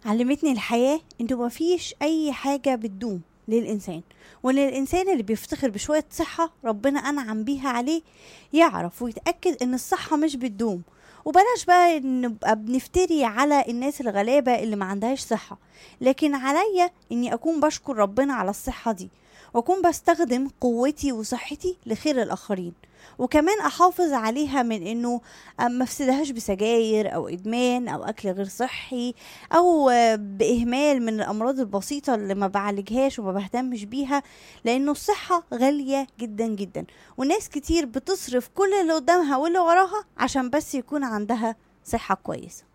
علمتني الحياة إنه مفيش أي حاجة بتدوم للإنسان وإن الإنسان اللي بيفتخر بشوية صحة ربنا أنعم بيها عليه يعرف ويتأكد إن الصحة مش بتدوم وبلاش بقى نبقى بنفتري على الناس الغلابة اللي ما عندهاش صحة لكن عليا إني أكون بشكر ربنا على الصحة دي وأكون بستخدم قوتي وصحتي لخير الآخرين وكمان أحافظ عليها من إنه ما افسدهاش بسجاير أو إدمان أو أكل غير صحي أو آه، بإهمال من الأمراض البسيطة اللي ما بعالجهاش وما بهتمش بيها لأنه الصحة غالية جدا جدا وناس كتير بتصرف كل اللي قدامها واللي وراها عشان بس يكون عندها صحة كويسة